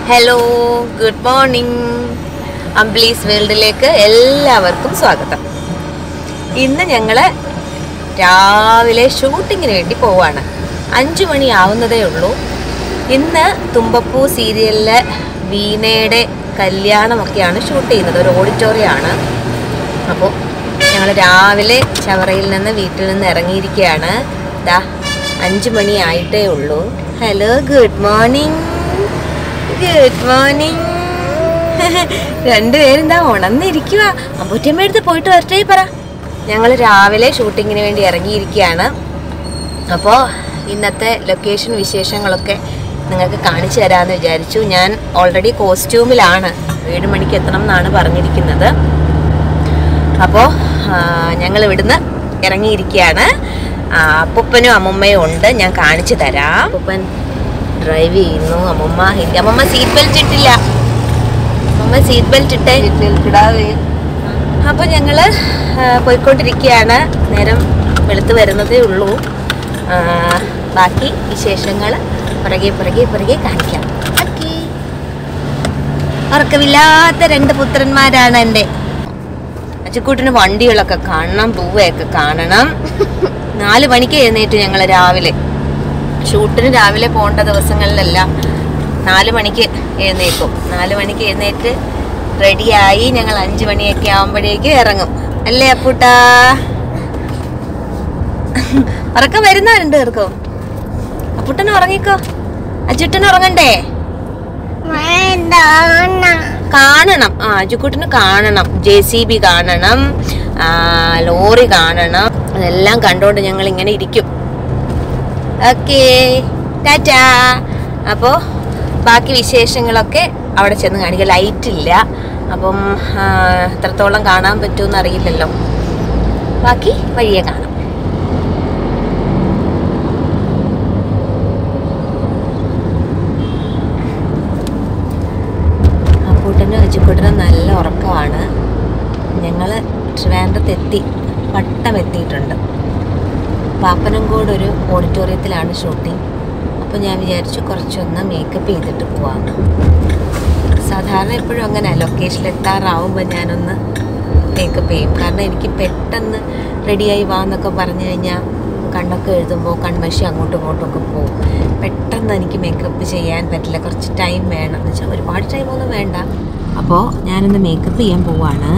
Hello good morning അംബ്ലീസ് വേൾഡിലേക്ക് എല്ലാവർക്കും സ്വാഗതം ഇന്ന് ഞങ്ങൾ രാവിലെ ഷൂട്ടിങ്ങിന് വേണ്ടി പോവാണ് അഞ്ചു മണി ആവുന്നതേ ഉള്ളൂ ഇന്ന് തുമ്പപ്പൂ സീരിയലിലെ വീണയുടെ കല്യാണമൊക്കെയാണ് ഷൂട്ട് ചെയ്യുന്നത് ഒരു ഓഡിറ്റോറിയമാണ് അപ്പോൾ ഞങ്ങൾ രാവിലെ ചവറയിൽ നിന്ന് വീട്ടിൽ നിന്ന് ഇറങ്ങിയിരിക്കുകയാണ് ദാ അഞ്ചു മണി ആയിട്ടേ ഉള്ളൂ hello good morning good morning രണ്ടുപേരും എന്താ ഉണർന്നിരിക്കുക അമ്പൂറ്റമ്മ അടുത്ത് പോയിട്ട് വരട്ടെ പറ ഞങ്ങൾ രാവിലെ ഷൂട്ടിങ്ങിന് വേണ്ടി ഇറങ്ങിയിരിക്കുകയാണ് അപ്പോൾ ഇന്നത്തെ ലൊക്കേഷൻ വിശേഷങ്ങളൊക്കെ നിങ്ങൾക്ക് കാണിച്ചു തരാമെന്ന് വിചാരിച്ചു ഞാൻ ഓൾറെഡി കോസ്റ്റ്യൂമിലാണ് ഏഴ് മണിക്ക് എത്തണം എന്നാണ് പറഞ്ഞിരിക്കുന്നത് അപ്പോൾ ഞങ്ങൾ ഇവിടുന്ന് ഇറങ്ങിയിരിക്കുകയാണ് ആ, അപ്പൂപ്പനും അമ്മുമ്മയും ഉണ്ട് ഞാൻ കാണിച്ചു തരാം അപ്പൂപ്പൻ ഡ്രൈവ് ചെയ്യുന്നു അമ്മുമ്മ ഇല്ല അമ്മുമ്മ സീറ്റ് ബെൽറ്റ് ഇട്ടില്ല അമ്മ സീറ്റ് ബെൽറ്റ് ഇട്ടേ അപ്പോൾ ഞങ്ങൾ പോയിക്കൊണ്ടിരിക്കുകയാണ് നേരം വെളുത്ത് വരുന്നതേ ഉള്ളൂ ആ, ബാക്കി വിശേഷങ്ങൾ പുറകെ പുറകെ പുറകെ കാണിക്കാം ഓക്കേ. ഉറക്കമില്ലാത്ത രണ്ട് പുത്രന്മാരാണ് എൻ്റെ അച്ചക്കൂട്ടിന് വണ്ടികളൊക്കെ കാണണം പൂവയൊക്കെ കാണണം നാല് മണിക്ക് എഴുന്നേറ്റ് ഞങ്ങൾ രാവിലെ ഷൂട്ടിന് രാവിലെ പോകേണ്ട ദിവസങ്ങളിലെല്ലാം നാല് മണിക്ക് എഴുന്നേക്കും നാല് മണിക്ക് എഴുന്നേറ്റ് റെഡിയായി ഞങ്ങൾ അഞ്ച് മണിയൊക്കെ ആകുമ്പോഴേക്ക് ഇറങ്ങും അല്ലേ അപ്പൂട്ടാ ഉറക്കം വരുന്ന രണ്ട് പേർക്കും അപ്പൂട്ടന് ഉറങ്ങിക്കോ അച്ചുട്ടന് ഉറങ്ങണ്ടേ കാണണം ആ അജുക്കുട്ടിന് കാണണം ജെ സി ബി കാണണം ആ, ലോറി കാണണം അതെല്ലാം കണ്ടോണ്ട് ഞങ്ങൾ ഇങ്ങനെ ഇരിക്കും ഓക്കേ ടാറ്റാ അപ്പോൾ ബാക്കി വിശേഷങ്ങളൊക്കെ അവിടെ ചെന്ന് കാണിക്കുക ലൈറ്റ് ഇല്ല അപ്പം ആ, എത്രത്തോളം കാണാൻ പറ്റുമെന്ന് അറിയില്ലല്ലോ ബാക്കി വഴിയെ കാണാം അപ്പൂട്ടനും അജിക്കൂട്ടനും നല്ല ഉറക്കമാണ് ഞങ്ങൾ ട്രിവാൻഡ്രത്തെത്തി വട്ടം എത്തിയിട്ടുണ്ട് പാപ്പനംകോട് ഒരു ഓഡിറ്റോറിയത്തിലാണ് ഷൂട്ടിംഗ് അപ്പോൾ ഞാൻ വിചാരിച്ചു കുറച്ചൊന്ന് മേക്കപ്പ് ചെയ്തിട്ട് പോവാം സാധാരണ എപ്പോഴും അങ്ങനെ ലൊക്കേഷനിൽ എത്താറാവുമ്പോൾ ഞാനൊന്ന് മേക്കപ്പ് ചെയ്യും കാരണം എനിക്ക് പെട്ടെന്ന് റെഡിയായി വാ എന്നൊക്കെ പറഞ്ഞു കഴിഞ്ഞാൽ കണ്ണൊക്കെ എഴുതുമ്പോൾ കൺമഷി അങ്ങോട്ടും ഇങ്ങോട്ടും ഒക്കെ പോകും പെട്ടെന്ന് എനിക്ക് മേക്കപ്പ് ചെയ്യാൻ പറ്റില്ല കുറച്ച് ടൈം വേണം എന്ന് വെച്ചാൽ ഒരുപാട് ടൈമൊന്നും വേണ്ട അപ്പോൾ ഞാനൊന്ന് മേക്കപ്പ് ചെയ്യാൻ പോവാണ്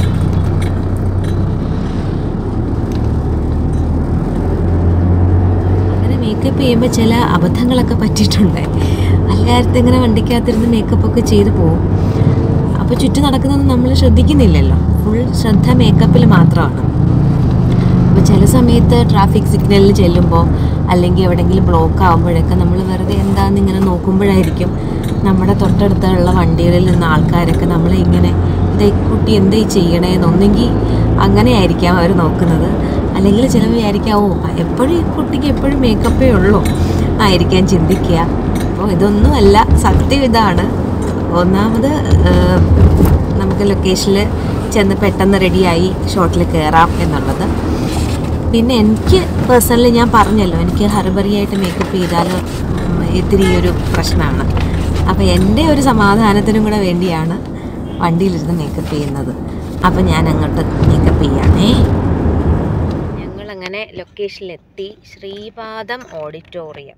അങ്ങനെ മേക്കപ്പ് ചെയ്യുമ്പോൾ ചില അബദ്ധങ്ങളൊക്കെ പറ്റിയിട്ടുണ്ട് എല്ലായിടത്തും ഇങ്ങനെ വണ്ടിക്കകത്തിരുന്ന് മേക്കപ്പ് ഒക്കെ ചെയ്തു പോകും അപ്പോൾ ചുറ്റും നടക്കുന്നതൊന്നും നമ്മൾ ശ്രദ്ധിക്കുന്നില്ലല്ലോ ഫുൾ ശ്രദ്ധ മേക്കപ്പിൽ മാത്രമാണ് അപ്പോൾ ചില സമയത്ത് ട്രാഫിക് സിഗ്നലിൽ ചെല്ലുമ്പോൾ അല്ലെങ്കിൽ എവിടെയെങ്കിലും ബ്ലോക്ക് ആകുമ്പോഴൊക്കെ നമ്മൾ വെറുതെ എന്താണെന്ന് ഇങ്ങനെ നോക്കുമ്പോഴായിരിക്കും നമ്മുടെ തൊട്ടടുത്തുള്ള വണ്ടികളിൽ നിന്ന് ആൾക്കാരൊക്കെ നമ്മളെ ഇങ്ങനെ ഇതേ കുട്ടി എന്തേ ചെയ്യണേന്ന് ഒന്നെങ്കിൽ അങ്ങനെ ആയിരിക്കാം അവർ നോക്കുന്നത് അല്ലെങ്കിൽ ചിലവ് വിചാരിക്കാം ഓ എപ്പോഴും ഈ കുട്ടിക്ക് എപ്പോഴും മേക്കപ്പേ ഉള്ളൂ ആയിരിക്കാം ചിന്തിക്കുക അപ്പോൾ ഇതൊന്നുമല്ല സത്യം ഇതാണ് ഒന്നാമത് ഏഹ്, നമുക്ക് ലൊക്കേഷനിൽ ചെന്ന് പെട്ടെന്ന് റെഡിയായി ഷോട്ടിൽ കയറാം എന്നുള്ളത് പിന്നെ എനിക്ക് പേഴ്സണലി ഞാൻ പറഞ്ഞല്ലോ എനിക്ക് ഹർബറിയായിട്ട് മേക്കപ്പ് ചെയ്താൽ ഉം, ഇത്തിരി ഒരു പ്രശ്നമാണ് അപ്പോൾ എൻ്റെ ഒരു സമാധാനത്തിനും കൂടെ വേണ്ടിയാണ് വണ്ടിയിലിരുന്ന് മേക്കപ്പ് ചെയ്യുന്നത് അപ്പോൾ ഞാൻ അങ്ങോട്ട് മേക്കപ്പ് ചെയ്യാണേ ഞങ്ങളങ്ങനെ ലൊക്കേഷനിലെത്തി ശ്രീപാദം ഓഡിറ്റോറിയം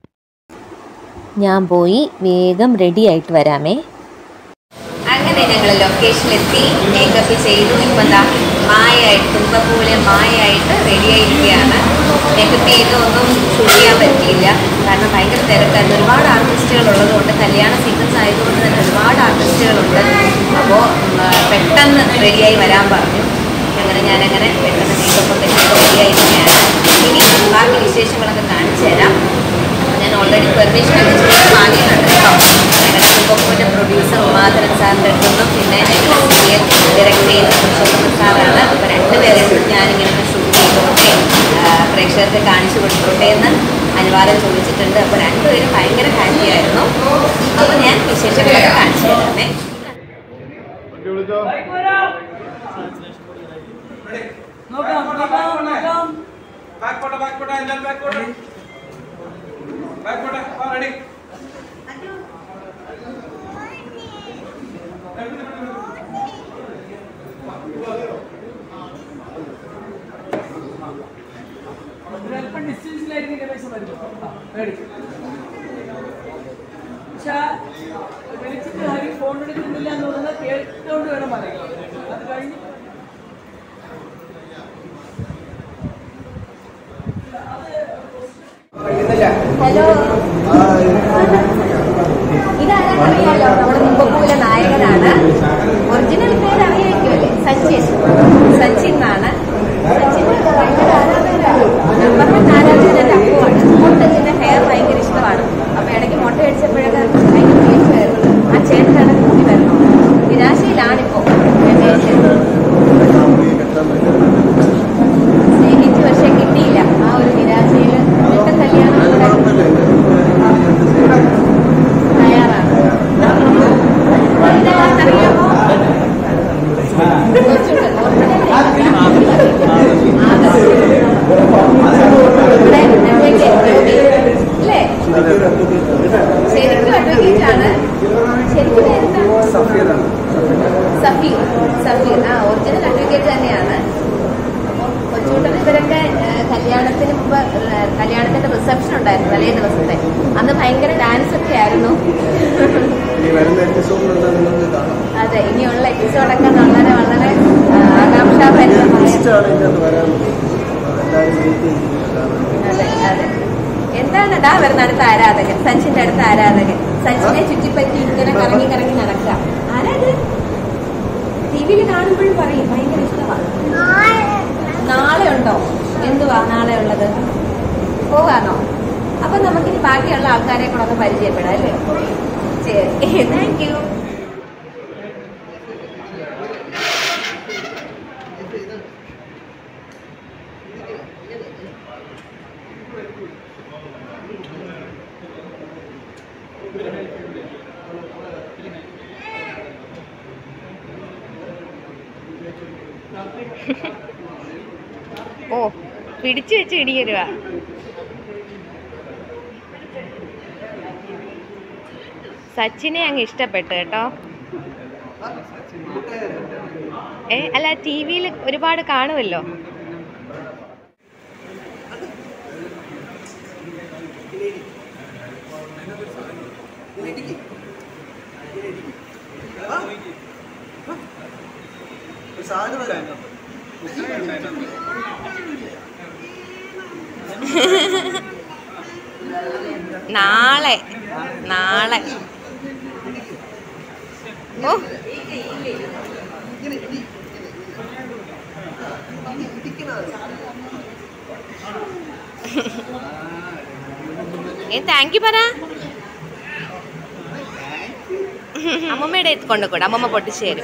ഞാൻ പോയി വേഗം റെഡി ആയിട്ട് വരാമേ അങ്ങനെ ഞങ്ങൾ ലൊക്കേഷനിലെത്തി മേക്കപ്പ് ചെയ്തു ഇപ്പം എന്താ മായായിട്ട് തുമ്പപ്പൂവിലെ മായായിട്ട് റെഡി ആയിരിക്കുകയാണ് മേക്കപ്പ് ചെയ്ത് ഒന്നും ഷൂട്ട് ചെയ്യാൻ പറ്റിയില്ല കാരണം ഭയങ്കര തിരക്കായിരുന്നു ഒരുപാട് ആർട്ടിസ്റ്റുകൾ ഉള്ളതുകൊണ്ട് കല്യാണ സീക്വൻസ് ആയതുകൊണ്ട് തന്നെ ഒരുപാട് ആർട്ടിസ്റ്റുകളുണ്ട് അപ്പോൾ പെട്ടെന്ന് റെഡിയായി വരാൻ പറഞ്ഞു അങ്ങനെ ഞാനങ്ങനെ പെട്ടെന്ന് മേക്കപ്പ് ഒക്കെ ചെയ്ത് റെഡിയായിരിക്കുകയാണ് ഇനി ബാക്കി വിശേഷങ്ങളൊക്കെ കാണിച്ചു തരാം ഞാൻ ഓൾറെഡി പെർമിഷൻ വാങ്ങിയിട്ടുണ്ട് കേട്ടോ ഞങ്ങളുടെ കുമ്പപ്പൂവിൻ്റെ പ്രൊഡ്യൂസർ ഉമാധരൻ സാറിൻ്റെ അടുത്തുനിന്നും പിന്നെ സീരിയൽ ഡയറക്ട് ചെയ്യുന്ന പുരുഷോത്തമൻ സാറാണ് അപ്പോൾ രണ്ടുപേരെ ഞാനിങ്ങനെ ഷൂട്ട് ചെയ്തോട്ടെ ആ, പ്രേക്ഷകർക്ക് കാണിച്ചു കൊടുത്തോട്ടെ എന്ന് അനുവാദം ചോദിച്ചിട്ടുണ്ട് അപ്പോൾ രണ്ടുപേരും ഭയങ്കര ഹാപ്പിയായിരുന്നു അപ്പോൾ ഞാൻ വിശേഷങ്ങളൊക്കെ കാണിച്ചു തരാമേ ബാക്ക് പോട്ടെ ബാക്ക് പോട്ടെ എല്ലാവരും ബാക്ക് പോട്ടെ ബാക്ക് പോട്ടെ റെഡി മേടിച്ചു പക്ഷേ വിളിച്ചിട്ട് ആരും ഫോൺ എടുക്കുന്നില്ല എന്ന് പറഞ്ഞാൽ കേട്ടോണ്ട് വേണം പറയാം അത് കഴിഞ്ഞ് ഹലോ ഇതാരാന്നറിയാലോ നമ്മുടെ മുമ്പപ്പൂവിലെ നായകനാണ് ഒറിജിനൽ പേര് അറിയായിരിക്കുമല്ലേ സച്ചിൻ സച്ചിൻ എന്നാണ് സച്ചിന് ഭയങ്കര ആരാധകരാണ് നമ്പർ വൺ ആരാധകന്റെ അപ്പുവാണ് മുട്ടച്ചിന്റെ ഹെയർ ഭയങ്കര ഇഷ്ടമാണ് അപ്പൊ ഇടയ്ക്ക് മുട്ട അടിച്ചപ്പോഴൊക്കെ ഭയങ്കര ദേഷ്യമായിരുന്നു ആ ചേട്ടനാണ് കൂടി വരണം നിരാശയിലാണിപ്പോ രമേശൻ സ്നേഹിച്ചു പക്ഷെ കിട്ടിയില്ല ആ ഒരു നിരാശയിൽ എന്നിട്ട് കല്യാണം കൂടെ തയ്യാറാണ് ഇതാണെന്നറിയാമോ കുറച്ചുകൂടെ അല്ലേ ശരിക്കും അഡ്വക്കേറ്റ് ആണ് ശരിക്കും പേരെന്താ സഫീർ സഫീർ ആ ഒറിജിനൽ അഡ്വക്കേറ്റ് തന്നെയാണ് അപ്പോൾ കൊച്ചുകുട്ടൻ ഇവരൊക്കെ ഏഹ്, കല്യാണത്തിന് മുമ്പ് ഏഹ്, കല്യാണത്തിന്റെ റിസപ്ഷൻ ഉണ്ടായിരുന്നു തലേ ദിവസത്തെ അന്ന് ഭയങ്കര ഡാൻസ് ഒക്കെ ആയിരുന്നു ഈ വരുന്ന എപ്പിസോഡിലുള്ള നിങ്ങൾക്ക് കാണാം അതെ ഇനിയുള്ള എപ്പിസോഡൊക്കെ വളരെ വളരെ ആ, ആകാംക്ഷാഭരിതമായ ഇഷ്ടമാണ് ഇതിനകത്ത് വരാൻ എല്ലാവരും വെയിറ്റ് ചെയ്യുന്നതാണ് അതെ അതെ എന്താണ് ഇതാ വരുന്ന അടുത്ത ആരാധകൻ സച്ചിന്റെ അടുത്ത ആരാധകൻ സച്ചിനെ ചുറ്റിപ്പറ്റി ഇങ്ങനെ കറങ്ങി കറങ്ങി നടക്കുക ആരാത് ടി വിയിൽ കാണുമ്പോഴും പറയും ഭയങ്കര ഇഷ്ടമാണ് നാളെ ഉണ്ടോ എന്തുവാ നാളെ ഉള്ളത് പോകാനോ അപ്പൊ നമുക്കിനി ബാക്കിയുള്ള ആൾക്കാരെ കൂടെ ഒന്ന് പരിചയപ്പെടാം അല്ലേ ശരി താങ്ക് യു ഓ പിടിച്ചു വെച്ച് ഇടിയരുക സച്ചിനെ അങ്ങ് ഇഷ്ടപ്പെട്ടു കേട്ടോ ഏ അല്ല ടി വിയിൽ ഒരുപാട് കാണുമല്ലോ ഒരു സാധനം വരാൻ നാളെ നാളെ ഓ ഏ താങ്ക് യു പറ അമ്മമ്മയുടെ കൊണ്ടുകൂടെ അമ്മമ്മ പൊട്ടിച്ചു തരും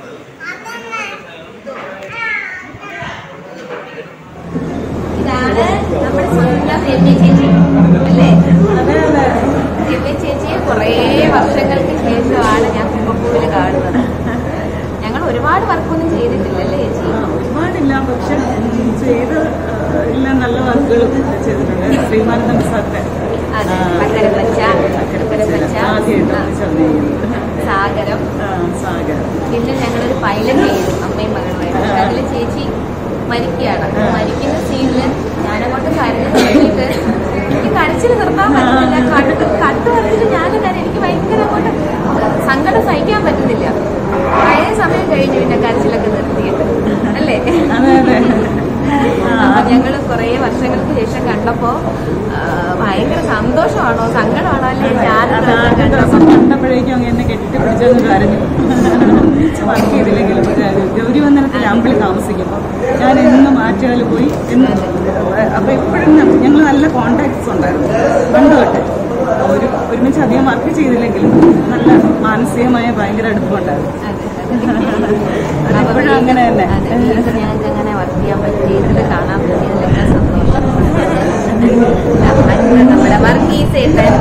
ഇതാണ് നമ്മുടെ സ്വന്തം രമ്യ ചേച്ചി അല്ലേ രമ്യ ചേച്ചിയെ കുറേ വർഷങ്ങൾക്ക് ശേഷമാണ് ഞാൻ കുമ്പപ്പൂവിൽ കാണുന്നത് ഞങ്ങൾ ഒരുപാട് വർക്കൊന്നും ചെയ്തിട്ടില്ലല്ലേ ചേച്ചി ഒരുപാടില്ല പക്ഷെ ചെയ്ത് എല്ലാം നല്ല വർക്കുകളും ചെയ്തിട്ടുണ്ട് ശ്രീമാനന്ദൻ സാറിന്റെ അതെ അക്കരെ പച്ച അക്കരെ പച്ച ആദ്യമായിട്ടാണ് ചർച്ച ചെയ്യുന്നത് സാഗരം ആ, സാഗരം പിന്നെ ഞങ്ങളൊരു പൈലറ്റ് ചെയ്തു അമ്മയും മകളുമായിട്ട് പക്ഷെ അതിൽ ചേച്ചി മരിക്കുകയാണ് മരിക്കുന്ന സീനില് ഞാനങ്ങോട്ട് കരഞ്ഞു നോക്കിയിട്ട് എനിക്ക് കരച്ചിൽ നിർത്താൻ പറ്റുന്നില്ല കണ്ടു കണ്ടു പറഞ്ഞിട്ട് ഞാൻ കാരണം എനിക്ക് ഭയങ്കര അങ്ങോട്ട് സങ്കടം സഹിക്കാൻ പറ്റുന്നില്ല കുറേ സമയം കഴിഞ്ഞു പിന്നെ കരച്ചിലൊക്കെ നിർത്തിയിട്ട് അല്ലേ അതെ അതെ അപ്പൊ ഞങ്ങള് കുറേ വർഷങ്ങൾക്ക് ശേഷം കണ്ടപ്പോ ആ, ഭയങ്കര സന്തോഷമാണോ സങ്കടമാണോ അല്ലേ ഞാനത് ആദ്യ ദിവസം കണ്ടപ്പോഴേക്കും അങ്ങ് എന്നെ കെട്ടിപ്പിടിച്ചെന്ന് കരഞ്ഞു വർക്ക് ചെയ്തില്ലെങ്കിലും ഗൗരി വന്ദനത്തിൽ അമ്പിളി താമസിക്കും ഞാൻ എന്നും ആറ്റുകാൽ പോയി എന്ന് അപ്പൊ ഇപ്പോഴും ഞങ്ങൾ നല്ല കോണ്ടാക്ട്സ് ഉണ്ടായിരുന്നു പണ്ട് തൊട്ട് ഒരു ഒരുമിച്ച് അധികം വർക്ക് ചെയ്തില്ലെങ്കിലും നല്ല മാനസികമായ ഭയങ്കര അടുപ്പമുണ്ടായിരുന്നു അതിപ്പോഴും അങ്ങനെ തന്നെ ഞങ്ങൾക്ക് അങ്ങനെ വർക്ക് ചെയ്യാൻ പറ്റിയതിൽ കാണാൻ പറ്റിയതിലൊക്കെ സന്തോഷം അടുത്ത നമ്മുടെ വർഗീസ്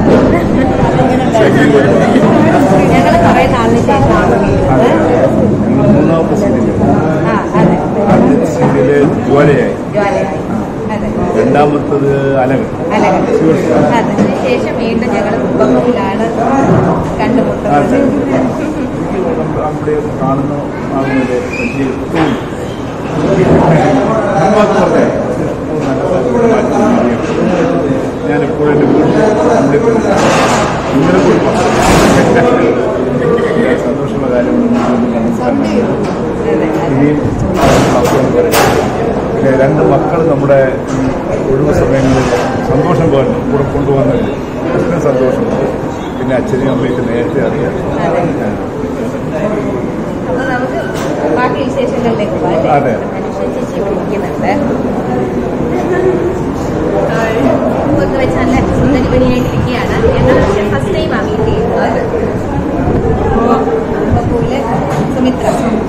ഞങ്ങൾ കുറെ നാളിന് ശേഷമാണ് വീഴുന്നത് മൂന്നാമത്തെ സീരിയല് ആ അതെ ആദ്യത്തെ സീരിയല് ജ്വാലയായി ജ്വാലയായി അതെ രണ്ടാമത്തത് അലകൾ അലകൾ അതിന് ശേഷം വീണ്ടും ഞങ്ങൾ കുമ്പമൂലാണ് കണ്ടുമുട്ടുന്നത് അവിടെ കാണുന്ന ആളുകളെ വലിയ തോന്നി മുമ്പാന്ന് പറഞ്ഞാൽ ഞാൻ ഇപ്പോഴും എൻ്റെ വീട്ടിൽ നമ്മുടെ ഇന്നലെ പോയി പറഞ്ഞു. സന്തോഷമുള്ള കാര്യമാണ് ഇനിയും മക്കളെന്ന് പറയും പിന്നെ രണ്ട് മക്കൾ നമ്മുടെ ഈ ഒഴിവ് സമയങ്ങളിൽ സന്തോഷം പോലെ കൂടെ കൊണ്ടുവന്നതിൽ അത്രയും സന്തോഷമുണ്ട് പിന്നെ അച്ഛനെയും അമ്മയൊക്കെ നേരത്തെ അറിയാം അപ്പൊ നമുക്ക് ബാക്കി വിശേഷങ്ങളിലേക്ക് പോകാം അതെ. മനുഷ്യൻ ചേച്ചി വിളിക്കുന്നുണ്ട് മുഖത്ത് വെച്ച് നല്ല സുന്ദരി പണിയായിട്ടിരിക്കുകയാണ് ഞങ്ങൾ ഫസ്റ്റ് ടൈം ആ മീറ്റ് ചെയ്യുന്നത് ബഹുല് സുമിത്ര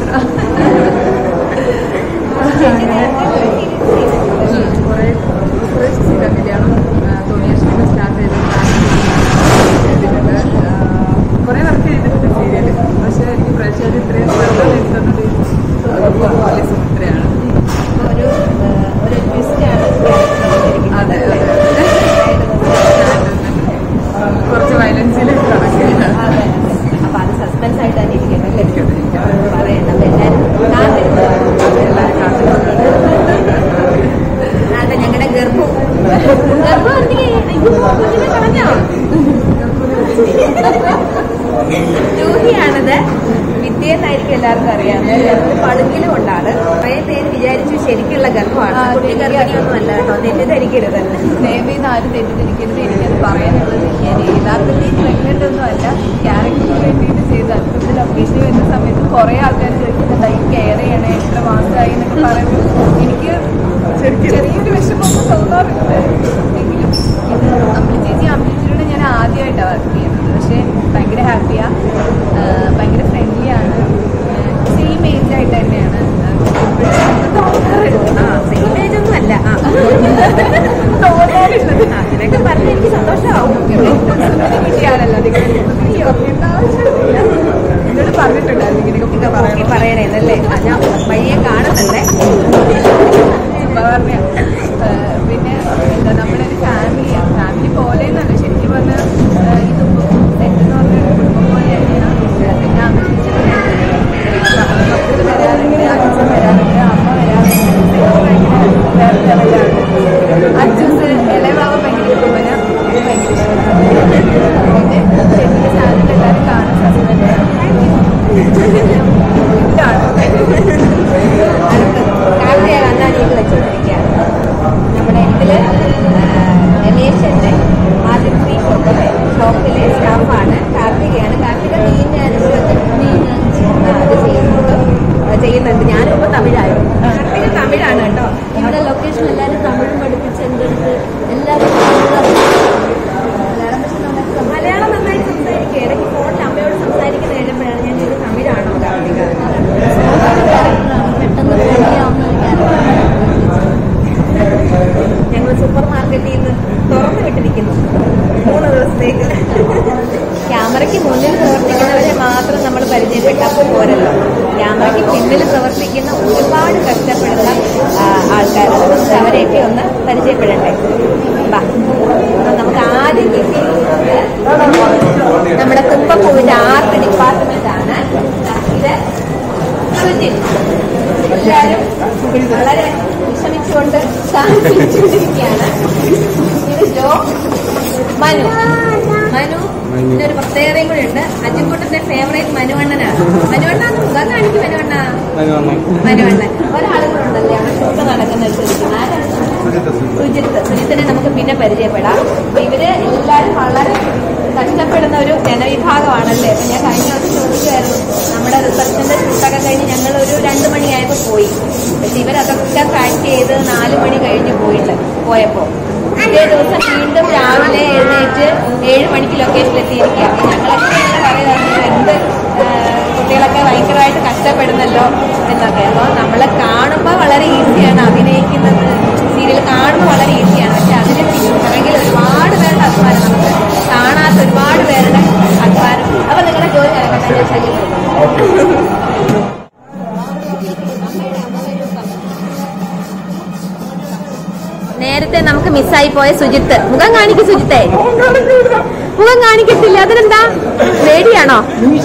ചേച്ചി നേരത്തെ work ചെയ്തിട്ടില്ലേ? കുറേ കുറേ സീസൺ കല്യാണം തോന്നിയാശ്വരം സ്റ്റാർട്ട് ചെയ്തിട്ടുണ്ട് കുറേ വർക്ക് ചെയ്തിട്ടുണ്ട് സീരിയൽ പക്ഷേ എനിക്ക് പ്രേക്ഷകർ ഇത്രയും ശ്രദ്ധ എടുക്കുന്നത് പോലെ സുമിത്രയാണ് അപ്പൊ ഒരു ഏഹ്, ഒരു ട്വിസ്റ്റാണ് അതെ അതെ കുറച്ച് വയലൻസിലേക്ക് കണക്കില്ല അതെ അപ്പൊ അത് സസ്പെൻസ് ആയിട്ട് തന്നെ ഇരിക്കണം അല്ലേ പറയണ്ട അപ്പൊ എല്ലാവരും കാത്തിരുന്നു അതെ ഞങ്ങളുടെ ഗർഭം ഗർഭം എന്തിനാ? അയ്യോ, കുഞ്ഞിനെ കളഞ്ഞോ ജൂഹിയാണിത് വിദ്യയെന്നായിരിക്കും എല്ലാവർക്കും അറിയാം പളുങ്കിലും കൊണ്ടാണ് കുറേ പേര് വിചാരിച്ചു ശരിക്കുള്ള ഗർഭമാണ് കുട്ടി ഗർഭിണിയൊന്നും അല്ല കേട്ടോ തെറ്റിദ്ധരിക്കരുത് ദയവ് ചെയ്ത് ആരും തെറ്റിദ്ധരിക്കരുത് എനിക്കത് പറയാനുള്ളത് ഞാൻ യഥാർത്ഥത്തിൽ പ്രഗ്നന്റ് ഒന്നും അല്ല ക്യാരക്ടറിന് വേണ്ടിയിട്ട് ചെയ്ത അല്പത്തിൽ ലൊക്കേഷനിൽ വരുന്ന സമയത്ത് കുറേ ആൾക്കാർ ചോദിക്കുന്നുണ്ട് ഈ കെയർ ചെയ്യണേ എത്ര മാസമായി എന്നൊക്കെ പറയുമ്പോൾ എനിക്ക് ചെറിയൊരു വിഷമമൊക്കെ തോന്നാറുണ്ട് എങ്കിലും ഇത് അമ്പിളി ചേച്ചി അമ്പിളി ചേച്ചിയോട് ഞാൻ ആദ്യമായിട്ടാണ് വർക്ക് ചെയ്യുന്നത് പക്ഷേ ഭയങ്കര ഹാപ്പിയാണ് ഭയങ്കര ഫ്രണ്ട്ലിയാണ് സെയിം ഏജ് ആയിട്ട് തന്നെയാണ് തോന്നാറുണ്ട് ആ സെയിം ഏജ് ഒന്നും അല്ല ആ തോന്നാറുള്ളത് ആ, അങ്ങനെയൊക്കെ പറഞ്ഞ് എനിക്ക് സന്തോഷമാവും കുട്ടിയാണല്ലോ എന്നോട് പറഞ്ഞിട്ടുണ്ടായിരുന്നു ഇങ്ങനെയൊക്കെ ഇത് നോക്കി പറയണേന്നല്ലേ ആ, ഞാൻ വഴിയെ കാണുന്നുണ്ടേ ചുമ്മാ പറഞ്ഞ പിന്നെ എന്താ നമ്മളൊരു ഫാമിലിയാണ് ഫാമിലി പോലെ എന്നല്ല ശരിക്കും പറഞ്ഞാൽ ഇത് സെറ്റ് എന്ന് പറഞ്ഞ ഒരു കുടുംബം പോലെ തന്നെയാണ് പിന്നെ മക്കൾ വരാറുണ്ട് അച്ഛൻ വരാറുണ്ട് അമ്മ വരാറുണ്ട് ഭയങ്കര വേറെ ലെവലാണ് അച്ഛസ് ഇളയവാവ് ഭയങ്കര കുടുംബന ഭയങ്കര ഇഷ്ടമാണ് പിന്നെ ശരിക്കും ചാനൽ എല്ലാവരും കാണാൻ സസ്പെൻഡ് കാർത്തിക കണ്ണാടിയൊക്കെ വെച്ചുകൊണ്ടിരിക്കുകയാണ് നമ്മുടെ ഇതില് രമേശന്റെ ആദ്യം ഫ്രീ ഷോപ്പിലെ ഷോപ്പിലെ സ്റ്റാഫാണ് കാർത്തികയാണ് കാർത്തിക മീൻ മീൻ അത് ചെയ്യുന്നുണ്ട് അത് ചെയ്യുന്നുണ്ട് ഞാനിപ്പോൾ തമിഴായിരുന്നു കാർത്തിക തമിഴാണ് കേട്ടോ ഇവിടെ ലൊക്കേഷൻ എല്ലാവരും തമിഴ് പഠിപ്പിച്ച് എൻ്റെ അടുത്ത് എല്ലാവരും മലയാളം നന്നായിട്ട് സംസാരിക്കും ഇടയ്ക്ക് ഫോണിൽ അമ്മയോട് സംസാരിക്കുന്ന കേട്ടപ്പോഴാണ് ഞാൻ ഇത് തമിഴാണോ കാർത്തിക പെട്ടെന്ന് ഫ്രണ്ട്ലിയാവുന്ന ഒരു ക്യാരക്ടറാണ് ഞങ്ങൾ സൂപ്പർ മാർക്കറ്റിൽ നിന്ന് തുറന്നു വിട്ടിരിക്കുന്നു മൂന്ന് ദിവസത്തേക്ക് ക്യാമറയ്ക്ക് മുന്നിൽ പ്രവർത്തിക്കുന്നവരെ മാത്രം നമ്മൾ പരിചയപ്പെട്ടാൽ പോരല്ലോ ക്യാമറയ്ക്ക് പിന്നിൽ പ്രവർത്തിക്കുന്ന ഒരുപാട് കഷ്ടപ്പെടുന്ന ആ, ആൾക്കാരുണ്ട് നമുക്ക് അവരെയൊക്കെ ഒന്ന് പരിചയപ്പെടണ്ടേ ബാ. അപ്പൊ നമുക്ക് ആദ്യം കിട്ടിയിരിക്കുന്നത് നമ്മുടെ തുമ്പപ്പൂവിന്റെ ആർട്ട് ഡിപ്പാർട്ട്മെന്റ് ആണ് ഇത് സുജിത് എല്ലാവരും വളരെ വിഷമിച്ചുകൊണ്ട് ശാന്തിച്ചിരിക്കുകയാണ് ഇത് ജോ മനു മനു ഇതിനൊരു പ്രത്യേകതയും കൂടെ ഉണ്ട് അജിൻകുട്ടന്റെ ഫേവറേറ്റ് മനുവണ്ണനാണ് മനുവണ്ണ മുഖം കാണിക്കും മനുവണ്ണ മനുവണ്ണൻ ഒരാളും കൂടെ ഉണ്ടല്ലേ അവിടെ ഷൂട്ട് നടക്കുന്ന ഒരു ആരാണ് സുജിത്ത് സുജിത്തിനെ നമുക്ക് പിന്നെ പരിചയപ്പെടാം അപ്പൊ ഇവര് എല്ലാവരും വളരെ കഷ്ടപ്പെടുന്ന ഒരു ജനവിഭാഗമാണല്ലേ അപ്പൊ ഞാൻ കഴിഞ്ഞ ദിവസം ചോദിക്കുമായിരുന്നു നമ്മുടെ റിസപ്ഷന്റെ ഷൂട്ടൊക്കെ കഴിഞ്ഞ് ഞങ്ങൾ ഒരു രണ്ട് മണിയായപ്പോൾ പോയി പക്ഷെ ഇവരതൊക്കെ പാക്ക് ചെയ്ത് നാല് മണി കഴിഞ്ഞ് പോയിട്ട് പോയപ്പോ ഇതേ ദിവസം വീണ്ടും രാവിലെ എഴുന്നേറ്റ് ഏഴ് മണിക്ക് ലൊക്കേഷനിൽ എത്തിയിരിക്കുക അപ്പൊ ഞങ്ങളൊക്കെ ഇങ്ങനെ പറയുന്നത് എന്ത് ആ, കുട്ടികളൊക്കെ ഭയങ്കരമായിട്ട് കഷ്ടപ്പെടുന്നല്ലോ എന്നൊക്കെ അപ്പോൾ നമ്മൾ കാണുമ്പോൾ വളരെ ഈസിയാണ് അഭിനയിക്കുന്നത് സീരിയൽ കാണുമ്പോൾ വളരെ ഈസിയാണ് പക്ഷെ അതിന് പുറകിൽ ഒരുപാട് പേരുടെ അധ്വാനം നമുക്ക് കാണാത്ത ഒരുപാട് പേരുടെ അധ്വാനം അപ്പൊ നിങ്ങളുടെ ജോലി നടക്കട്ടെ ഞാൻ ശല്യപ്പെടുന്നു നേരത്തെ നമുക്ക് മിസ്സായി പോയ സുജിത്ത് മുഖം കാണിക്കും സുജിത്തെ മുഖം കാണിക്കത്തില്ല അതിനെന്താ പേടിയാണോ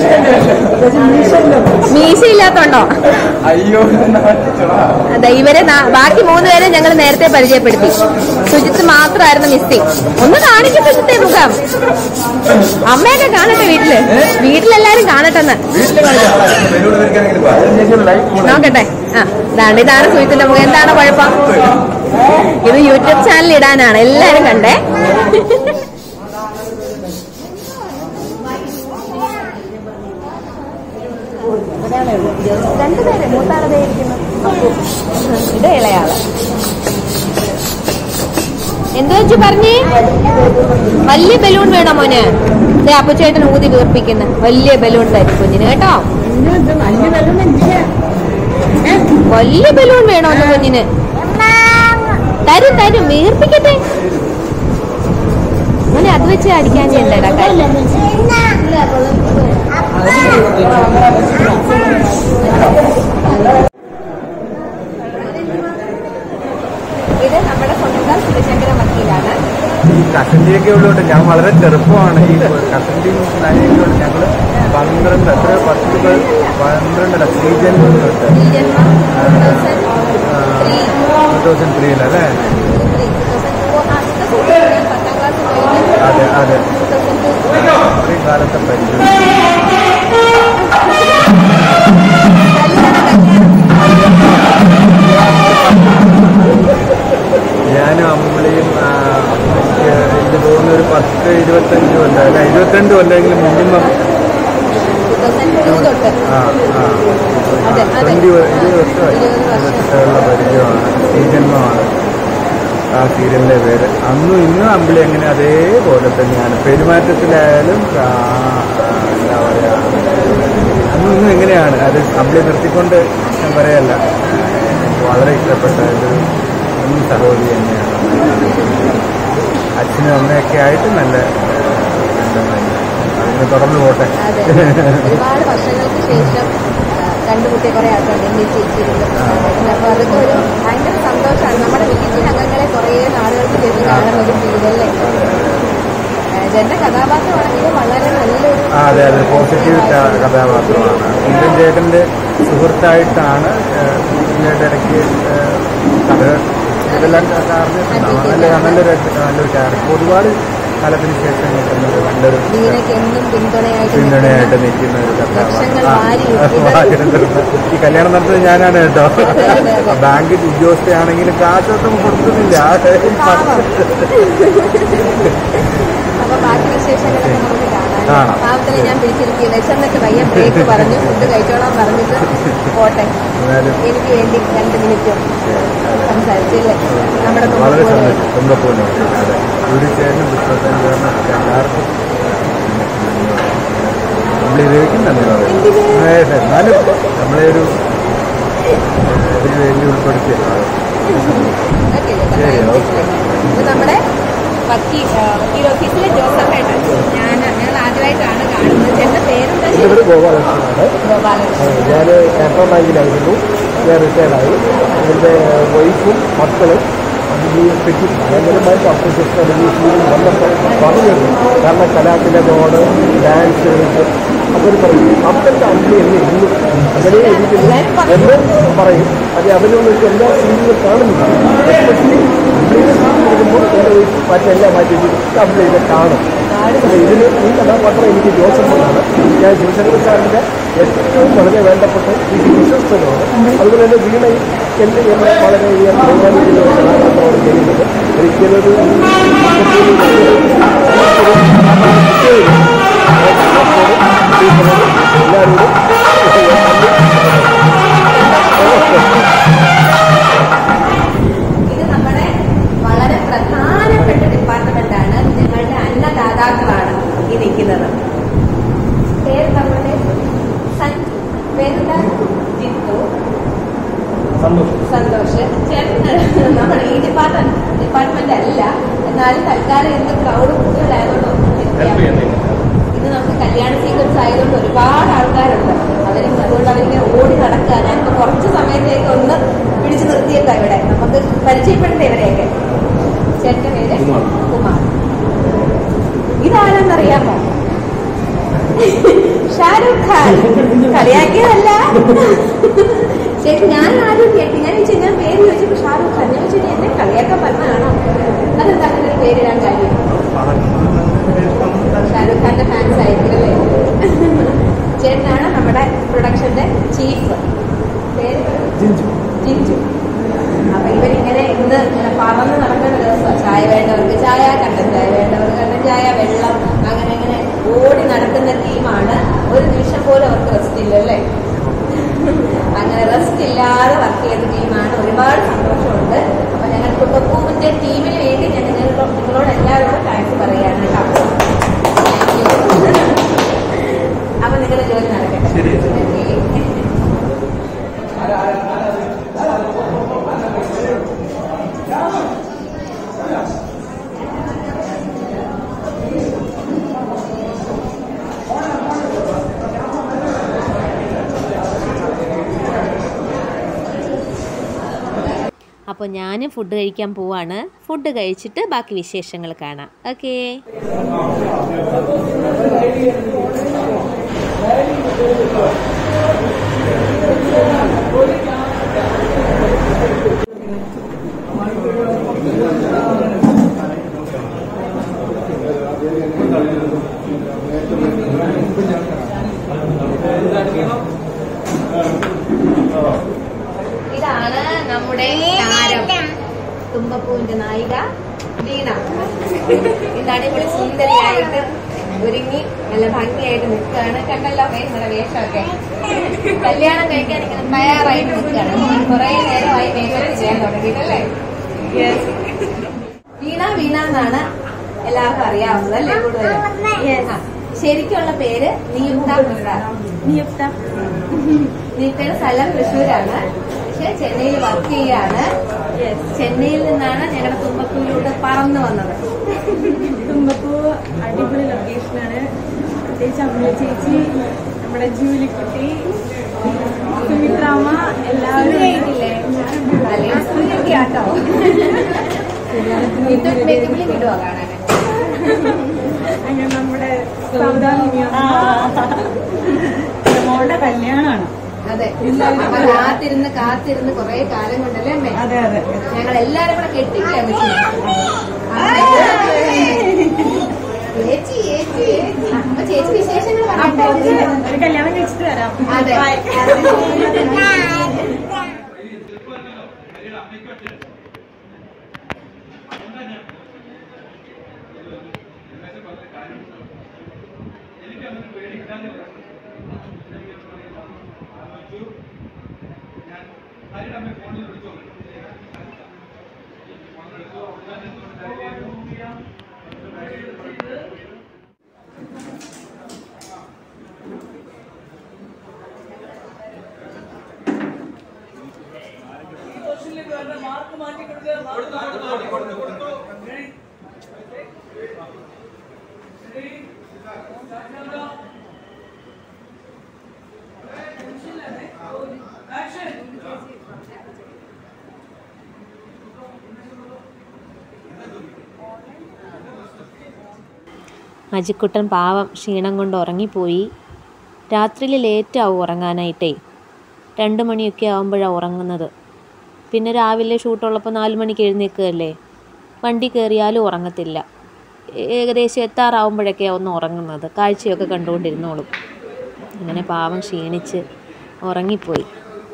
മീശയില്ലാത്തോണ്ടോ അയ്യോ അതെ ഇവരെ നാ- ബാക്കി മൂന്നുപേരെ ഞങ്ങൾ നേരത്തെ പരിചയപ്പെടുത്തി സുജിത്ത് മാത്രമായിരുന്നു മിസ്സിങ് ഒന്ന് കാണിക്കും സുജിത്തെ മുഖം അമ്മയൊക്കെ കാണട്ടെ വീട്ടില് വീട്ടിലെല്ലാരും കാണട്ടെന്ന് നോക്കട്ടെ ആ ഇതാണ് ഇതാണ് സുജിത്തിന്റെ മുഖം എന്താണ് കുഴപ്പം ഇത് യൂട്യൂബ് ചാനൽ ഇടാനാണ് എല്ലാരും കണ്ടേ രണ്ടുപേരെ മൂത്താളതേ ഇരിക്കുന്നു ഇത് ഇളയാള് എന്തു വെച്ചു പറഞ്ഞേ വലിയ ബലൂൺ വേണോ മോന് ദേ അപ്പുച്ചേട്ടൻ ഊതി വീർപ്പിക്കുന്ന വലിയ ബലൂൺ തരും കുഞ്ഞിന് കേട്ടോ വലിയ ബലൂൺ വേണോ ഒന്ന് കുഞ്ഞിന് തരും തരും വീർപ്പിക്കട്ടെ മോനെ അത് വെച്ച് അടിക്കാൻ ചെയ്യണ്ടടാ കാര്യം ഇത് നമ്മുടെ സ്വന്തം ശിവശങ്കര വക്കീലാണ് കസന്റിയൊക്കെ ഉള്ളതുകൊണ്ട് ഞാൻ വളരെ ചെറുപ്പമാണ് ഈ കസന്റി നായകയോട് ഞങ്ങൾ പന്ത്രണ്ട് എത്ര പത്ത് പ- പന്ത്രണ്ടല്ല ത്രീ ജന്മം തൊട്ട് ഈ ജന്മം ടൂ തൗസൻഡ് ത്രീയിലല്ലേ പത്താം ക്ലാസ് കഴിഞ്ഞ് അതെ അതെ 2002 അത്രയും കാലത്തെ പരിചയം ഞാനും അമ്പിളിയും ആ, എനിക്ക് എനിക്ക് തോന്നുന്നു ഒരു പത്ത് ഇരുപത്തഞ്ച് കൊല്ലം അല്ല ഇരുപത്തിരണ്ട് കൊല്ലെങ്കിലും മിനിമം 2002 തൊട്ട് ആ ആ അതെ, അതെ. ട്വൻറ്റി ഇരുപത് വർഷമായി ഇരുപത് വർഷം. ഇരുപത്തെട്ടുള്ള പരിചയമാണ് ശ്രീജന്മമാണ് ആ സീരിയലിൻ്റെ പേര് അന്നും ഇന്നും അമ്പിളി അങ്ങനെ അതേപോലെ തന്നെയാണ് പെരുമാറ്റത്തിലായാലും ആ, എന്താ പറയുക അന്നും ഇന്നും എങ്ങനെയാണ് അത് അമ്പിളി നിർത്തിക്കൊണ്ട് ഞാൻ പറയല്ല എനിക്ക് വളരെ ഇഷ്ടപ്പെട്ട ഒരു കുഞ്ഞു സഹോദരി തന്നെയാണ് അച്ഛനും അമ്മയൊക്കെ ആയിട്ട് നല്ല ബന്ധമായിരുന്നു അതിന് തുടർന്ന് പോട്ടെ അതെ ഒരുപാട് വർഷങ്ങൾക്ക് ശേഷം ആ, കണ്ടുമുട്ടിയ കുറെ ആൾക്കാരുണ്ട് എന്റെ ചേച്ചിയിലുണ്ട് അപ്പൊ അതൊക്കെ ഒരു ഭയങ്കര സന്തോഷമാണ് നമ്മുടെ വീട്ടിലെ അംഗങ്ങളെ കുറെ നാളുകൾക്ക് ശേഷം കാണുന്ന ഒരു ഫീലല്ലേ ജന്റെ കഥാപാത്രമാണെങ്കിലും വളരെ നല്ലൊരു ആ അതെ അതെ പോസിറ്റീവ് ക- കഥാപാത്രമാണ് ഇന്ത്യൻ ചേട്ടൻ്റെ സുഹൃത്തായിട്ടാണ് ഇതിൻ്റെ ഇടയ്ക്ക് ഏഹ്, കഥ ഇതെല്ലാം അറിഞ്ഞിട്ടുണ്ടാവും നല്ല നല്ലൊരു നല്ലൊരു ക്യാരക്ടർ ഒരുപാട് കാലത്തിന് ശേഷം കിട്ടുന്ന ഒരു നല്ലൊരു ദീനയ്ക്ക് എന്നും പിന്തുണയായിട്ട് പിന്തുണയായിട്ട് നിൽക്കുന്ന നിൽക്കുന്ന ഒരു ലക്ഷങ്ങൾ കഥാപാത്രം വാരി ആ, ഇടുന്നത്. വാരി ഇടുന്നത്. ഈ കല്യാണം നടത്തുന്നത് ഞാനാണ് കേട്ടോ അതെ, അതെ. ബാങ്ക് ഉദ്യോഗസ്ഥയാണെങ്കിലും കാശൊന്നും കൊടുക്കുന്നില്ല അപ്പൊ ബാക്കി വിശേഷങ്ങളൊക്കെ നമുക്ക് കാണാം കാണാം. പാവത്തിനെ ഞാൻ പിടിച്ചിരിക്കുക വിശന്നിട്ട് വയ്യ ബ്രേക്ക് പറഞ്ഞു ഫുഡ് കഴിച്ചോളാൻ പറഞ്ഞിട്ട് പോട്ടെ എന്നാലും എനിക്ക് വേണ്ടി രണ്ട് മിനിറ്റ് സംസാരിച്ചില്ലേ നമ്മുടെ വളരെ തുമ്പപ്പൂവിന് സന്തോഷം തുമ്പപ്പൂവിന് വേണ്ടി അതെ തീർച്ചയായും പുസ്തകത്തിന് കാരണം എല്ലാവർക്കും നമ്മൾ ഇതിലേക്കും നന്ദി പറയും അതെ, അതെ. എന്നാലും നമ്മളെ ഒരു ഇതിന് വേണ്ടി ഉൾപ്പെടുത്തി ഓക്കേ, ചേട്ടാ. ശരി, ഓക്കേ. ഇത് നമ്മുടെ വക്കീൽ ആ, വക്കീൽ ഓഫീസിലെ ജോസഫ് ഏട്ടൻ ഞാൻ ഞങ്ങൾ ആദ്യമായിട്ടാണ് കാണുന്നത് ചേട്ടൻ്റെ പേരെന്താ എൻ്റെ പേര് ഗോപാലകൃഷ്ണനാണ് ഗോപാലകൃഷ്ണൻ ഞാൻ കാനറ ബാങ്കിലായിരുന്നു ഞാൻ റിട്ടയർഡായി എൻ്റെ വൈഫും മക്കളും അതിനെപ്പറ്റി ഭയങ്കരമായിട്ട് അപ്രീഷിയേഷൻ അല്ലെങ്കിൽ വന്നപ്പോൾ പറഞ്ഞിരുന്നു കാരണം കലാതിലകോട് ഡാൻസ് കളിച്ച് അവർ പറയും അപ്പൻ്റെ അമ്മ എന്നെ ഇന്നും അങ്ങനെ ഇരിക്കുന്നു എന്ന് പറയും അത് അവരൊന്നും എല്ലാ സീനുകളും കാണുന്നില്ല എസ്പെഷ്യലി അമ്പിളിയുടെ സീൻ വരുമ്പോൾ എൻ്റെ വൈഫ് മറ്റെല്ലാം മാറ്റി അമ്പിളിയെ കാണും അപ്പൊ ഇതിന് ഈ കഥാപാത്രം എനിക്ക് ജോസഫാണ് ഞാൻ ശിവശങ്കർ സാറിൻ്റെ ഏറ്റവും വളരെ വേണ്ടപ്പെട്ട ഈ വിശ്വസ്തനാണ് അതുപോലെ തന്നെ വീണയും എൻ്റെ എന്നെ വളരെയധികം ബഹുമാനിക്കുന്ന ഒരു കഥാപാത്രമാണ് ചെയ്യുന്നത് ഒരിക്കലൊരു ഇത് നമ്മുടെ വളരെ പ്രധാനപ്പെട്ട ഡിപ്പാർട്ട്മെന്റാണ് ഞങ്ങളുടെ അന്നദാതാക്കളാണ് ഈ നിൽക്കുന്നത് പേര് നമ്മുടെ സഞ്ജു പേരെന്താ ജിത്തു സന്തോഷ് ചേട്ടൻ നമ്മുടെ ഈ ഡിപ്പാർട്ട്മെന്റ് ഡിപ്പാർട്ട്മെന്റ് അല്ല എന്നാലും തൽക്കാലം ഇന്ന് ക്രൗഡ് കൂടുതലായതുകൊണ്ട് ഒന്നും നിർത്തിയാൽ ഇന്ന് നമുക്ക് കല്യാണ സീക്വൻസ് ആയതുകൊണ്ട് ഒരുപാട് ആൾക്കാരുണ്ട് അവരും അതുകൊണ്ട് അവരിങ്ങനെ ഓടി നടക്കുക ഞാനിപ്പോ കുറച്ച് സമയത്തേക്ക് ഒന്ന് പിടിച്ചു നിർത്തിയേക്കാം ഇവിടെ നമുക്ക് പരിചയപ്പെടണ്ടേ ഇവരെയൊക്കെ ചേട്ടന്റെ പേര് കുമാർ ഇതാരെന്നറിയാമോ ഷാരൂഖ് ഖാൻ കളിയാക്കിയതല്ല ശരി ഞാൻ ആദ്യം കേട്ടി ഞാൻ ചോദിച്ചു ഞാൻ പേര് ചോദിച്ചപ്പോ ഷാരൂഖ് ഖാൻ ഞാൻ ചോദിച്ചു എന്നെ കളിയാക്കാൻ പറഞ്ഞതാണോ അതെന്താ അങ്ങനെ ഒരു പേരിടാൻ കാര്യം ഷാരൂഖ് ഖാന്റെ ഫാൻസ് ആയിരിക്കും അല്ലേ ചേട്ടനാണ് നമ്മുടെ പ്രൊഡക്ഷന്റെ ചീഫ് പേര് ജിഞ്ചു അപ്പൊ ഇവരിങ്ങനെ ഇന്ന് ഇങ്ങനെ പറന്ന് നടക്കുന്ന ദിവസം ചായ വേണ്ടവർക്ക് ചായ കണ്ടൻ ചായ വേണ്ടവർക്ക് കണ്ടൻ ചായ വെള്ളം അങ്ങനെ അങ്ങനെ ഓടി നടക്കുന്ന ടീമാണ് ഒരു നിമിഷം പോലും അവർക്ക് റെസ്റ്റ് ഇല്ല അല്ലേ അങ്ങനെ റെസ്റ്റ് ഇല്ലാതെ വർക്ക് ചെയ്ത ടീമാണ് ഒരുപാട് സന്തോഷമുണ്ട് അപ്പൊ ഞങ്ങൾ കുട്ടപ്പൂവിന്റെ ടീമിന് വേണ്ടി ഞാൻ നിങ്ങളോട് നിങ്ങളോട് എല്ലാവരോടും താങ്ക്സ് പറയാണ് കേട്ടോ Thank you. അപ്പൊ നിങ്ങളുടെ ജോലി നടക്കട്ടെ Okay. അപ്പോൾ ഞാൻ ഫുഡ് കഴിക്കാൻ പോവാണ് ഫുഡ് കഴിച്ചിട്ട് ബാക്കി വിശേഷങ്ങൾ കാണാം ഓക്കേ ഇതാണ് നമ്മുടെ താരം തുമ്പപ്പൂവിന്റെ നായിക വീണ ഇന്ന് അടിപൊളി സുന്ദരിയായിട്ട് ഒരുങ്ങി നല്ല ഭംഗിയായിട്ട് നിൽക്കുകയാണ് കണ്ടല്ലോ ഹേ, നമ്മുടെ വേഷമൊക്കെ കല്യാണം കഴിക്കാൻ ഇങ്ങനെ തയ്യാറായിട്ട് നിൽക്കുകയാണ് കുറെ നേരമായി മേക്കപ്പ് ചെയ്യാൻ തുടങ്ങിയിട്ടല്ലേ വീണ വീണ എന്നാണ് എല്ലാവർക്കും അറിയാവുന്നത് അല്ലേ കൂടുതലും ആ, ശരിക്കുള്ള പേര് നിയുക്ത പ്രസാദ് നിയുക്ത നിയുക്തയുടെ സ്ഥലം തൃശ്ശൂരാണ് പക്ഷെ ചെന്നൈയിൽ വർക്ക് ചെയ്യാണ് ചെന്നൈയിൽ നിന്നാണ് ഞങ്ങളുടെ തുമ്പത്തൂരിലൂടെ പറന്നു വന്നത് തുമ്പപ്പൂ അടിപൊളി ലൊക്കേഷനാണ് പ്രത്യേകിച്ച് അമ്മ ചേച്ചി നമ്മുടെ ജൂലിക്കുട്ടി സുമിത്രാമ്മ എല്ലാവരും കേട്ടോ ഇതൊരു വെല്ലുവിളി വിടുവാ കാണാൻ അങ്ങനെ നമ്മുടെ സൗദാമിനി മോളുടെ കല്യാണമാണ് അതെ അപ്പൊ കാത്തിരുന്ന് കാത്തിരുന്ന് കുറെ കാലം കൊണ്ടല്ലേ അമ്മേ അതെ അതെ ഞങ്ങൾ എല്ലാരും കൂടെ കെട്ടിക്കില്ല ചേച്ചി ചേച്ചി അപ്പൊ ചേച്ചി വിശേഷങ്ങൾ അപ്പൊ പറയട്ടെ ഒരു കല്യാണം കഴിച്ചിട്ട് വരാം അതെ Bye. അജിക്കുട്ടൻ പാവം ക്ഷീണം കൊണ്ട് ഉറങ്ങിപ്പോയി രാത്രിയിൽ ലേറ്റാവും ഉറങ്ങാനായിട്ടേ രണ്ട് മണിയൊക്കെ ആകുമ്പോഴാണ് ഉറങ്ങുന്നത് പിന്നെ രാവിലെ ഷൂട്ടുള്ളപ്പോൾ നാല് മണിക്ക് എഴുന്നേൽക്കുകയല്ലേ വണ്ടി കയറിയാലും ഉറങ്ങത്തില്ല ഏകദേശം എത്താറാവുമ്പോഴൊക്കെയാണ് ഒന്ന് ഉറങ്ങുന്നത് കാഴ്ചയൊക്കെ കണ്ടുകൊണ്ടിരുന്നോളും അങ്ങനെ പാവം ക്ഷീണിച്ച് ഉറങ്ങിപ്പോയി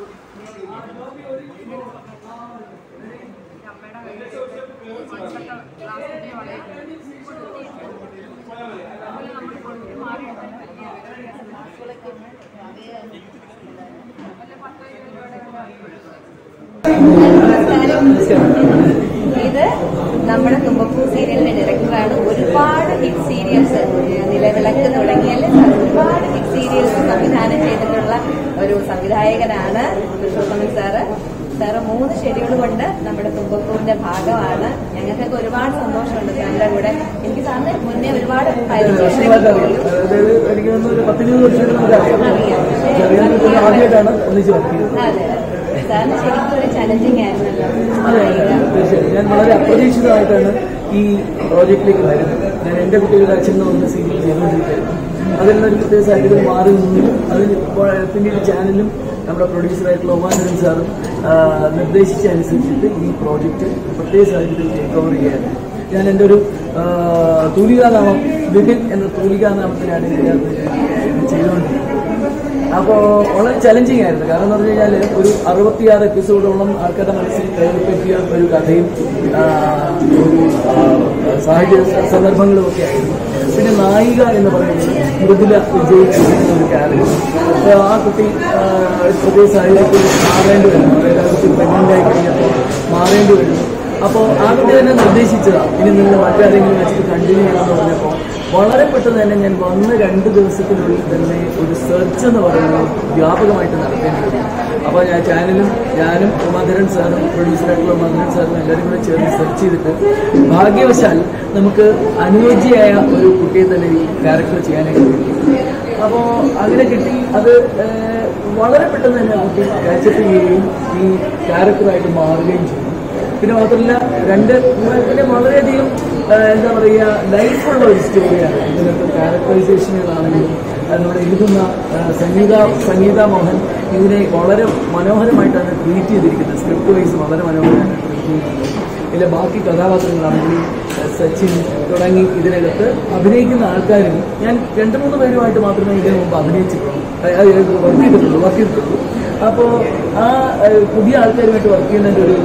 ഇത് നമ്മുടെ തുമ്പപ്പൂ സീരിയലിന്റെ ഡയറക്ടറാണ് ഒരുപാട് ഹിറ്റ് സീരിയൽസ് നിലവിളക്ക് തുടങ്ങിയാൽ ഒരുപാട് ഹിറ്റ് സീരിയൽസ് സംവിധാനം ചെയ്തിട്ടുള്ള ഒരു സംവിധായകനാണ് പുരുഷോത്തമൻ സാറ് സാറ് മൂന്ന് ഷെഡ്യൂൾ കൊണ്ട് നമ്മുടെ തുമ്പപ്പൂവിന്റെ ഭാഗമാണ് ഞങ്ങൾക്കൊക്കെ ഒരുപാട് സന്തോഷമുണ്ട് സാറിന്റെ കൂടെ എനിക്ക് സാറിന് മുന്നേ ഒരുപാട് പരിചയമുണ്ടെങ്കിൽ പോലും അതായത് എനിക്ക് തോന്നുന്നു ഒരു പത്തിരുപത് വർഷത്തിന് മുമ്പ് അറിയാം അറിയാം പക്ഷേ ചെറിയ ആദ്യമായിട്ടാണ് ഒന്നിച്ച് വർക്ക് ചെയ്തത് അതെ സാറിന് ശരിക്കും ഒരു ചലഞ്ചിങ് ആയിരുന്നല്ലോ അതെ തീർച്ചയായും ഞാൻ വളരെ അപ്രതീക്ഷിതമായിട്ടാണ് ഈ പ്രോജക്റ്റിലേക്ക് വരുന്നത് ഞാൻ എൻ്റെ കുട്ടികളുടെ അച്ഛൻ എന്ന് പറഞ്ഞ സീരിയൽ ചെയ്തുകൊണ്ടിരിക്കുകയായിരുന്നു അതിൽ നിന്നൊരു പ്രത്യേക സാഹചര്യത്തിൽ മാറി നിന്നു അതിന് ഇപ്പോൾ പിന്നീട് ചാനലും നമ്മുടെ പ്രൊഡ്യൂസറായിട്ടുള്ള ഒമാനരൻ സാറും ആ, നിർദ്ദേശിച്ച അനുസരിച്ചിട്ട് ഈ പ്രോജക്റ്റ് പ്രത്യേക സാഹചര്യത്തിൽ ടേക്ക് ഓവർ ചെയ്യാൻ ഞാൻ എൻ്റെ ഒരു ആ, തൂലികാനാമം വിപിൻ എന്ന തൂലികാനാമത്തിലാണ് ഇതിനകത്ത് ചെയ്തുകൊണ്ടിരിക്കുന്നത് അപ്പോൾ വളരെ ചലഞ്ചിങ് ആയിരുന്നു കാരണം എന്ന് പറഞ്ഞു കഴിഞ്ഞാൽ ഒരു അറുപത്തിയാറ് എപ്പിസോഡോളം ആൾക്കാരുടെ മനസ്സിൽ കയറി പറ്റിയ ഒരു കഥയും ആ, ഒരു ആ, സാഹചര്യ സന്ദർഭങ്ങളും ഒക്കെ ആയിരുന്നു പിന്നെ നായിക എന്ന് പറയുന്നത് മൃദുല വിജയിച്ചിരിക്കുന്ന ഒരു ക്യാരക്ടർ അപ്പോൾ ആ കുട്ടി ആ, ഒരു പുതിയ സാഹചര്യത്തിൽ മാറേണ്ടി വരുന്നു അതായത് ആ കുട്ടി പ്രഗ്നൻ്റ് ആയി കഴിഞ്ഞപ്പോൾ മാറേണ്ടി വരുന്നു അപ്പോൾ ആ കുട്ടി തന്നെ നിർദ്ദേശിച്ചതാണ് ഇനി നിങ്ങൾ മറ്റാരെങ്കിലും വെച്ചിട്ട് കണ്ടിന്യൂ ചെയ്യണമെന്ന് പറഞ്ഞപ്പോൾ വളരെ പെട്ടെന്ന് തന്നെ ഞാൻ വന്ന് രണ്ട് ദിവസത്തിനുള്ളിൽ തന്നെ ഒരു സെർച്ച് എന്ന് പറയുന്നത് വ്യാപകമായിട്ട് നടത്തേണ്ടി വരും അപ്പോൾ ഞാൻ ചാനലും ഞാനും ഉമാധരൻ സാറും പ്രൊഡ്യൂസറായിട്ടുള്ള ഉമാധരൻ സാറും എല്ലാവരും കൂടെ ചേർന്ന് സെർച്ച് ചെയ്തിട്ട് ഭാഗ്യവശാൽ നമുക്ക് അനുയോജ്യയായ ഒരു കുട്ടിയെ തന്നെ ഈ ക്യാരക്ടർ ചെയ്യാനായിട്ട് കിട്ടി അപ്പോൾ അങ്ങനെ കിട്ടി അത് ഏഹ്, വളരെ പെട്ടെന്ന് തന്നെ ആ കുട്ടി കാച്ചപ്പ് ചെയ്യുകയും ഈ ക്യാരക്ടറായിട്ട് മാറുകയും ചെയ്തു പിന്നെ മാത്രമല്ല രണ്ട് പിന്നെ വളരെയധികം ആ, എന്താ പറയുക ലൈഫുള്ള ഒരു സ്റ്റോറിയാണ് ഇതിനകത്ത് ക്യാരക്ടറൈസേഷനുകളാണെങ്കിലും അത് നമ്മുടെ എഴുതുന്ന ആ, സംഗീത സംഗീത മോഹൻ ഇതിനെ വളരെ മനോഹരമായിട്ടാണ് ട്രീറ്റ് ചെയ്തിരിക്കുന്നത് സ്ക്രിപ്റ്റ് വൈസ് വളരെ മനോഹരമായിട്ടാണ് ട്രീറ്റ് ചെയ്തിരിക്കുന്നത് ഇതിലെ ബാക്കി കഥാപാത്രങ്ങളാണെങ്കിലും ആ, സച്ചിൻ തുടങ്ങി ഇതിനകത്ത് അഭിനയിക്കുന്ന ആൾക്കാരും ഞാൻ രണ്ട് മൂന്ന് പേരുമായിട്ട് മാത്രമേ ഇതിനു മുമ്പ് അഭിനയിച്ചിട്ടുള്ളൂ വർക്ക് ചെയ്തിട്ടുള്ളൂ വർക്ക് ചെയ്തിട്ടുള്ളൂ അപ്പോൾ ആ ഏഹ്, പുതിയ ആൾക്കാരുമായിട്ട് വർക്ക് ചെയ്യുന്നതിൻ്റെ ഒരു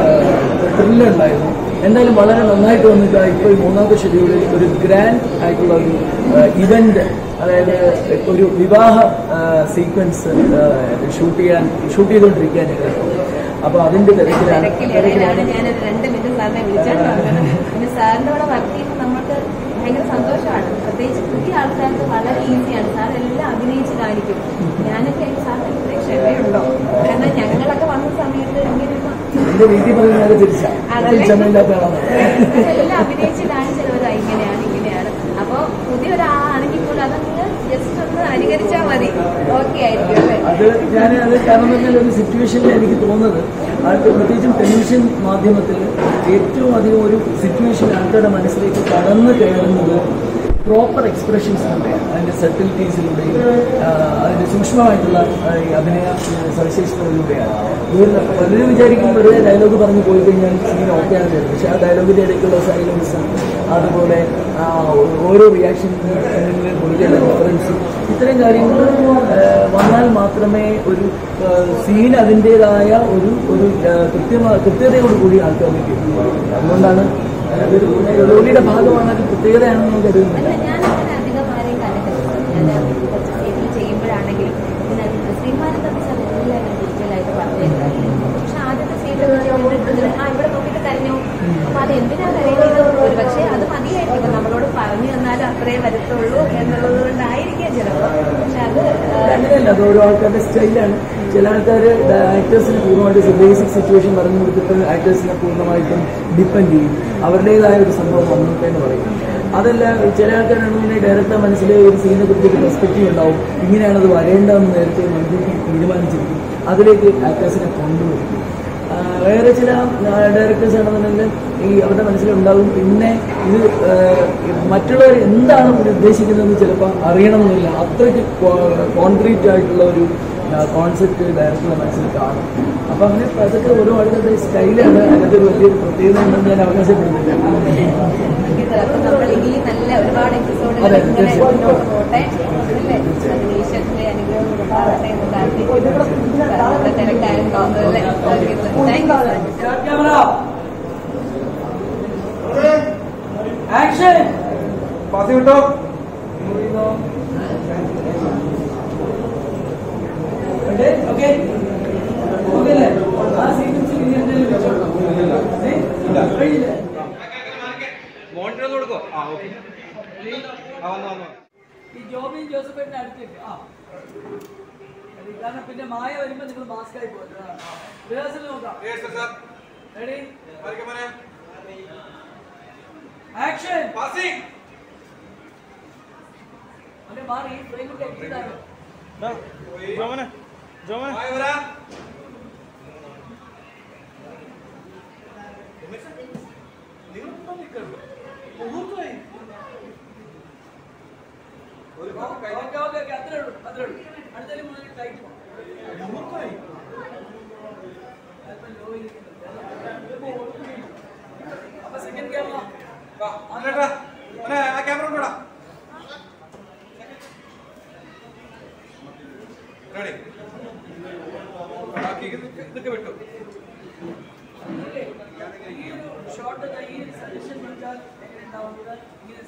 ത്രില്ല് ഉണ്ടായിരുന്നു എന്തായാലും വളരെ നന്നായിട്ട് വന്നിട്ട് ഇപ്പോൾ ഈ മൂന്നാമത്തെ ഷെഡ്യൂളിൽ ഒരു ഗ്രാൻഡ് ആയിട്ടുള്ള ഒരു ഇവന്റ് അതായത് ഒരു വിവാഹ സീക്വൻസ് ഷൂട്ട് ചെയ്യാൻ ഷൂട്ട് ചെയ്തുകൊണ്ടിരിക്കാൻ അപ്പോൾ അതിൻ്റെ തിരക്കിലാണ് തിരക്കിലിടയിലാണ് ഞാൻ രണ്ട് മിനിറ്റ് സാറിനെ വിളിച്ചോണ്ട് വന്നത് പിന്നെ സാറിന്റെ കൂടെ വർക്ക് ചെയ്യുമ്പോൾ നമുക്ക് ഭയങ്കര സന്തോഷമാണ് പ്രത്യേകിച്ച് പുതിയ ആൾക്കാർക്ക് വളരെ ഈസിയാണ് സാർ എല്ലാം അഭിനയിച്ച് കാണിക്കും ഞാനൊക്കെ സാറിന് ഇത്രയും ക്ഷമയുണ്ടോ കാരണം ഞങ്ങളൊക്കെ വന്ന സമയത്ത് ഇങ്ങനെ എൻ്റെ വീട്ടിൽ പറയുന്നത് തിരിച്ചാണ് അതല്ലേ? ക്ഷമയില്ലാത്ത ആളാണ് എല്ലാം അഭിനയിച്ച് കാണിച്ചവരാ ഇങ്ങനെയാണ് ഇങ്ങനെയാണ് അപ്പൊ പുതിയൊരാളാണെങ്കിൽ പോലും അതങ്ങ് ജസ്റ്റ് ഒന്ന് അനുകരിച്ചാൽ മതി ഓക്കെ ആയിരിക്കും അല്ലേ അത് ഞാൻ അത് കാരണം എന്ന് പറഞ്ഞാൽ ഒരു സിറ്റുവേഷനിൽ എനിക്ക് തോന്നുന്നത് ആൾക്ക് പ്രത്യേകിച്ചും ടെലിവിഷൻ മാധ്യമത്തിൽ ഏറ്റവും അധികം ഒരു സിറ്റുവേഷൻ ആൾക്കാരുടെ മനസ്സിലേക്ക് കടന്നു കയറുന്നത് പ്രോപ്പർ എക്സ്പ്രഷൻസിലൂടെയാണ് അതിൻ്റെ സെറ്റിലിറ്റീസിലൂടെയും അതിൻ്റെ സൂക്ഷ്മമായിട്ടുള്ള ആ, ഈ അഭിനയ സവിശേഷതകളിലൂടെയാണ് ഇവർ പലരും വിചാരിക്കും വെറുതെ ഡയലോഗ് പറഞ്ഞു പോയി കഴിഞ്ഞാൽ സീൻ ഓക്കെ ആണ് വരുന്നത് പക്ഷേ ആ ഡയലോഗിൻ്റെ ഇടയ്ക്കുള്ള സൈലൻസ് അതുപോലെ ആ, ഓരോ റിയാക്ഷൻ കൊടുക്കേണ്ട റെഫറൻസും ഇത്തരം കാര്യങ്ങൾ വന്നാൽ മാത്രമേ ഒരു സീൻ അതിൻ്റെതായ ഒരു ഒരു ആ, കൃത്യമായ കൃത്യതയോടുകൂടി ആൾക്കാർക്ക് കിട്ടുള്ളൂ അതുകൊണ്ടാണ് അതൊരു ജോലിയുടെ ഭാഗമാണ് അത് പ്രത്യേകതയാണെന്ന് ഞാൻ കരുതുന്നില്ല അല്ല ഞാൻ അങ്ങനെ അധികം ആരെയും കണ്ടിട്ടില്ല ഞാൻ കുറച്ച് സീരിയൽ ചെയ്യുമ്പോഴാണെങ്കിലും പിന്നെ ശ്രീമാനെ തമ്മിൽ സാർ എല്ലാം ഡീറ്റെയിൽ ആയിട്ട് പറഞ്ഞിരുന്നു പക്ഷെ ആദ്യത്തെ സീരിയൽ ആ ഇവിടെ നോക്കിയിട്ട് കരഞ്ഞു അപ്പൊ അത് എന്തിനാ കരയുന്നത് ഒരു പക്ഷേ അത് മതിയായിരിക്കും ഇപ്പൊ നമ്മളോട് പറഞ്ഞു തന്നാലും അത്രേ വരത്തുള്ളൂ എന്നുള്ളത് കൊണ്ടായിരിക്കാം ചിലപ്പോൾ പക്ഷെ അത് ആ, അങ്ങനെയല്ല അത് ഓരോ ആൾക്കാരുടെ സ്റ്റൈലാണ് ചില ആൾക്കാർ ആക്ടേഴ്സിന് പൂർണ്ണമായിട്ട് ബേസിക് സിറ്റുവേഷൻ പറഞ്ഞു കൊടുത്തിട്ട് ആക്ടേഴ്സിനെ പൂർണ്ണമായിട്ടും ഡിപ്പെൻഡ് ചെയ്യും അവരുടേതായ ഒരു സംഭവം വന്നോട്ടെ എന്ന് പറയും അതല്ല ചില ആൾക്കാരാണെന്നുണ്ടെങ്കിൽ ഡയറക്ടർ മനസ്സിൽ ഒരു സീനെ കുറിച്ചൊരു പെർസ്പെക്റ്റീവ് ഉണ്ടാവും ഇങ്ങനെയാണ് അത് വരേണ്ടതെന്ന് നേരത്തെ മുൻകൂട്ടി തീരുമാനിച്ചിരിക്കും അതിലേക്ക് ആക്ടേഴ്സിനെ കൊണ്ടുവരും ആ, വേറെ ചില ഡയറക്ടേഴ്സ് ആണെന്നുണ്ടെങ്കിൽ ഈ അവരുടെ മനസ്സിലുണ്ടാകും പിന്നെ ഇത് ആ, മറ്റുള്ളവർ എന്താണ് ഇവർ ഉദ്ദേശിക്കുന്നതെന്ന് ചിലപ്പോൾ അറിയണമെന്നില്ല അത്രയ്ക്ക് കോൺക്രീറ്റ് ആയിട്ടുള്ള ഒരു കോൺസെപ്റ്റ് ഡയറക്ടറുടെ മനസ്സിൽ കാണും അപ്പം അങ്ങനെ അതൊക്കെ ഓരോ ആളുകളുടെ സ്റ്റൈലാണ് അതിനകത്ത് ഒരു വലിയൊരു പ്രത്യേകത ഉണ്ടെന്ന് ഞാൻ അവകാശപ്പെടുന്നില്ല ഇത് അപ്പൊ നമ്മൾ ഇനി നല്ല ഒരുപാട് എപ്പിസോഡുകൾ അതെ, ഇങ്ങനെ തീർച്ചയായും. മുന്നോട്ട് പോട്ടെ അല്ലേ അതിന് ഈശ്വരന്റെ അനുഗ്രഹം ഉണ്ടാവട്ടെ എന്ന് പ്രാർത്ഥിക്കുന്നു സാറിന്റെ തിരക്കായെന്ന് തോന്നുന്നു അല്ലേ thank you sir action pass കിട്ടോ ഓക്കെ ഓക്കെ അല്ലേ ആ സീക്വൻസിൽ ഇനി എന്തെങ്കിലും വെച്ചോളാം ഏ? കഴിഞ്ഞില്ലേ മോണിറ്റർ ഒന്ന് കൊടുക്കോ ആ ഓക്കെ ആ വന്നു വന്നു ഈ ജോബിൻ ജോസഫിന്റെ അടുത്തേക്ക് ആ അത് കാരണം പിന്നെ മായ വരുമ്പോ നിങ്ങൾ മാസ്ക് ആയി പോകും റിഹേഴ്സൽ നോക്കാം റെഡി ആക്ഷൻ അല്ലെ മാറി ഫ്രെയിമിന്റെ എക്സിറ്റ് ജോമനെ ജോമനെ ഓക്കെ ഓക്കെ ഓക്കെ അത്രേ ഉള്ളൂ അത്രേ ഉള്ളൂ അടുത്തതിൽ മുതൽ ടൈറ്റ് അപ്പൊ സെക്കൻഡ് ക്യാമറ ആ ക്യാമറ കൂടാ റെഡി ബാക്കി ഇത് ഇതൊക്കെ വിട്ടു ഈ ഒരു ഷോട്ട് ഈ ഒരു സജഷൻ വെച്ചാൽ എങ്ങനെ ഉണ്ടാവുന്നത് ഇങ്ങനെ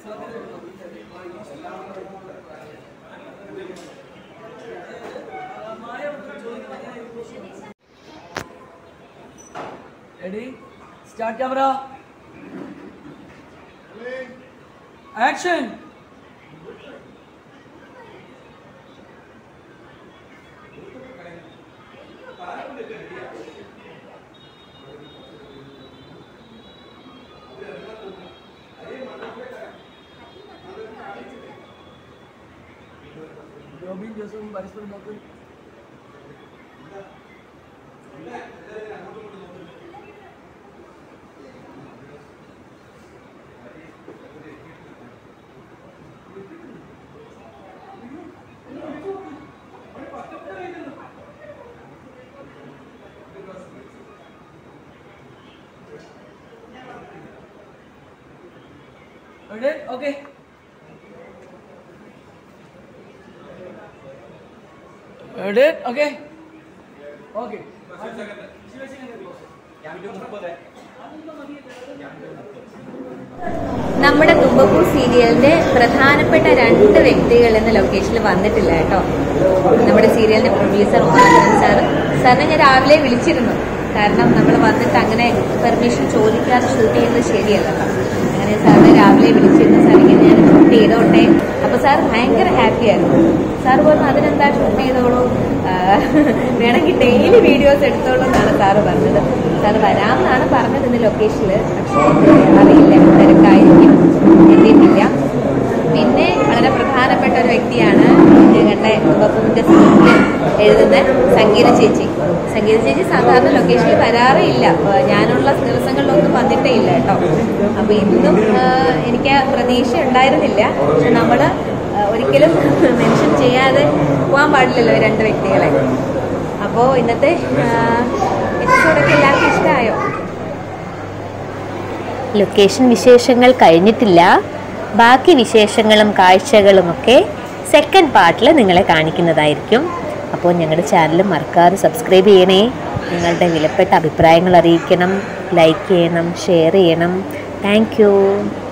ready start camera action Jobin ജോസഫും പരസ്പരം നോക്കും Ready? Okay. Ready? Okay. Okay. നമ്മുടെ തുമ്പപ്പൂ സീരിയലിന്റെ പ്രധാനപ്പെട്ട രണ്ട് വ്യക്തികൾ എന്ന ലൊക്കേഷനിൽ വന്നിട്ടില്ല കേട്ടോ നമ്മുടെ സീരിയലിന്റെ പ്രൊഡ്യൂസർ ഉമാനന്ദൻ സാർ സാറിനെ ഞാൻ രാവിലെ വിളിച്ചിരുന്നു കാരണം നമ്മൾ വന്നിട്ട് അങ്ങനെ പെർമിഷൻ ചോദിക്കാതെ ഷൂട്ട് ചെയ്യുന്നത് ശരിയല്ലല്ലോ അങ്ങനെ സാറിനെ രാവിലെ വിളിച്ചിരുന്നു സാർ ഇങ്ങനെ ഞാൻ ഷൂട്ട് ചെയ്തോട്ടെ അപ്പൊ സാർ ഭയങ്കര ഹാപ്പി ആയിരുന്നു സാർ പറഞ്ഞു അതിനെന്താ ഷൂട്ട് ചെയ്തോളൂ ആ, വേണമെങ്കിൽ ഡെയിലി വീഡിയോസ് എടുത്തോളൂ എന്നാണ് സാറ് പറഞ്ഞത് സാർ വരാമെന്നാണ് പറഞ്ഞത് ഇന്ന് ലൊക്കേഷനിൽ പക്ഷേ അറിയില്ല തിരക്കായിരിക്കും എത്തിയിട്ടില്ല പിന്നെ വളരെ പ്രധാനപ്പെട്ട ഒരു വ്യക്തിയാണ് ഞങ്ങളുടെ ഉപപ്പൂവിന്റെ സ്ക്രിപ്റ്റ് എഴുതുന്ന സംഗീത ചേച്ചി സംഗീത ചേച്ചി സാധാരണ ലൊക്കേഷനിൽ വരാറേ ഇല്ല അപ്പൊ ഞാനുള്ള ദിവസങ്ങളിലൊന്നും വന്നിട്ടേ ഇല്ല കേട്ടോ അപ്പൊ ഇന്നും ആ, എനിക്ക് പ്രതീക്ഷ ഉണ്ടായിരുന്നില്ല പക്ഷെ നമ്മള് ആ, ഒരിക്കലും മെൻഷൻ ചെയ്യാതെ പോകാൻ പാടില്ലല്ലോ ഈ രണ്ട് വ്യക്തികളെ അപ്പോൾ ഇന്നത്തെ എപ്പിസോഡൊക്കെ എല്ലാവർക്കും ഇഷ്ടമായോ ലൊക്കേഷൻ വിശേഷങ്ങൾ കഴിഞ്ഞിട്ടില്ല ബാക്കി വിശേഷങ്ങളും കാഴ്ചകളുമൊക്കെ സെക്കൻഡ് പാർട്ടിൽ നിങ്ങളെ കാണിക്കുന്നതായിരിക്കും അപ്പോൾ ഞങ്ങളുടെ ചാനൽ മറക്കാതെ സബ്സ്ക്രൈബ് ചെയ്യണേ നിങ്ങളുടെ വിലപ്പെട്ട അഭിപ്രായങ്ങൾ അറിയിക്കണം ലൈക്ക് ചെയ്യണം ഷെയർ ചെയ്യണം താങ്ക്